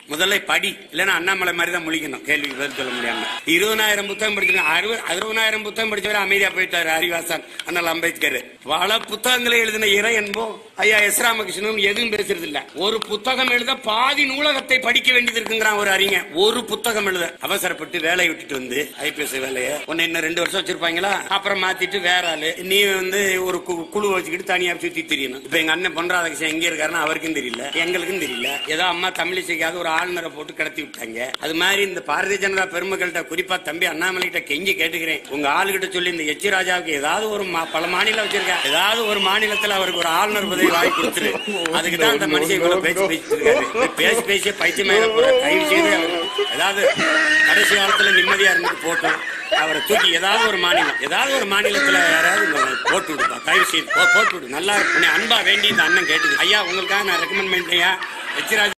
முதல்ல படி இல்லைன்னா அண்ணாமலை மாதிரி தான் முழிக்கணும் கேள்வி பதில் சொல்ல முடியாம இருபதாயிரம் புத்தகம் படிச்சிருக்கேன் அறுபது அறுபதாயிரம் புத்தகம் படிச்சவரை அமைதியா போயிட்டாரு ஹரிவாசன் அண்ணல் அம்பேத்கர் பல புத்தகங்களை எழுதின இறை என்போம் ஐயா எஸ் ராமகிருஷ்ணன் எதுவும் பேசுறது இல்ல ஒரு புத்தகம் எழுத பாதி நூலகத்தை படிக்க வேண்டியது இருக்குங்கிறான் ஒரு அறிஞர் ஒரு புத்தகம் எழுத அவசரப்பட்டு வேலையை விட்டுட்டு வந்து ஐபிஎஸ் வேலையை உன்னை இன்னும் ரெண்டு வருஷம் வச்சிருப்பாங்களா அப்புறம் மாத்திட்டு வேற ஆளு நீ வந்து ஒரு கு- குழு வச்சுக்கிட்டு தனியா சுத்தி தெரியணும் இப்ப எங்க அண்ணன் பொன் ராதாகிருஷ்ணன் எங்க இருக்காருன்னு அவருக்கும் தெரியல எங்களுக்கும் தெரியல ஏதோ அம்மா தமிழிசைக்காக ஒரு ஆளுநரை போட்டு கடத்தி விட்டாங்க அது மாதிரி இந்த பாரதிய ஜனதா பெருமக்கள்கிட்ட குறிப்பா தம்பி அண்ணாமலை கிட்ட கெஞ்சி கேட்டுக்கிறேன் உங்க ஆளுகிட்ட சொல்லி இந்த எச்சி ராஜாவுக்கு ஏதாவது ஒரு மா- பல மாநிலம் வச்சிருக்கேன் ஏதாவது ஒரு மாநிலத்துல அவருக்கு ஒரு ஆளுநர் பதவி வாங்கி கொடுத்துரு அதுக்கு தான் அந்த மனுஷன் இவ்வளவு பேச்சு பேசிட்டு இருக்காரு பேசி பேசி பைத்தியமாயிர போற தயவு செய்து அவர் ஏதாவது கடைசி காலத்துல நிம்மதியா இருந்துட்டு போட்டோம் அவரை தூக்கி ஏதாவது ஒரு மாநிலம் ஏதாவது ஒரு மாநிலத்துல யாராவது இந்த போட்டு விடுப்பா தயவு செய்து போ- போட்டு விடு நல்லா இருக்கும் உன்னை அன்பா வேண்டி இந்த அண்ணன் கேட்டுது ஐயா உங்களுக்காக நான் ரெக்கமெண்ட் பண்றேன் எச்ராஜ்